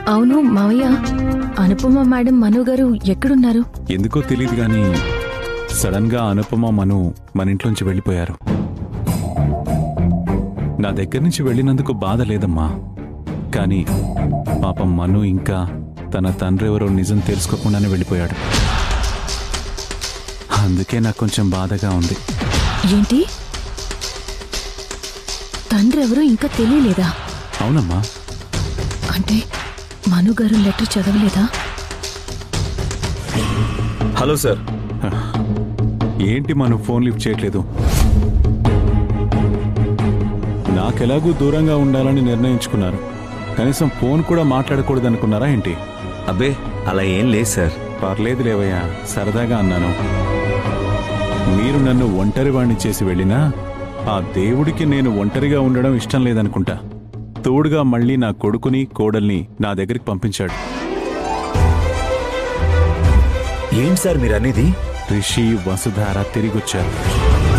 అవును మావయ్య అనుపమ మేడం మను గారు ఎక్కడున్నారు ఎందుకో తెలియదు గాని సడన్ గా అనుపమ మను మన ఇంట్లోంచి వెళ్ళిపోయారు నా దగ్గర నుంచి వెళ్ళినందుకు బాధ లేదమ్మా కానీ పాపం మను ఇంకా తన తండ్రి ఎవరో నిజం తెలుసుకోకుండానే వెళ్ళిపోయాడు అందుకే నాకు కొంచెం బాధగా ఉంది ఏంటి తండ్రి ఎవరో ఇంకా తెలియలేదా అవునమ్మా అంటే మను గారు లెటర్ చదవలేదా హలో సార్ ఏంటి మనం ఫోన్ లిఫ్ట్ చేయట్లేదు నాకెలాగూ దూరంగా ఉండాలని నిర్ణయించుకున్నారు కనీసం ఫోన్ కూడా మాట్లాడకూడదు అనుకున్నారా ఏంటి అబ్బే అలా ఏం లేదు సార్ పర్లేదు లేవయ్యా సరదాగా అన్నాను మీరు నన్ను ఒంటరి వాణ్ణి చేసి వెళ్ళినా ఆ దేవుడికి నేను ఒంటరిగా ఉండడం ఇష్టం లేదనుకుంటా తోడుగా మళ్ళీ నా కొడుకుని కోడల్ని నా దగ్గరికి పంపించాడు ఏంటి సార్ మీరు అనేది రిషి వసుధార తిరిగొచ్చారు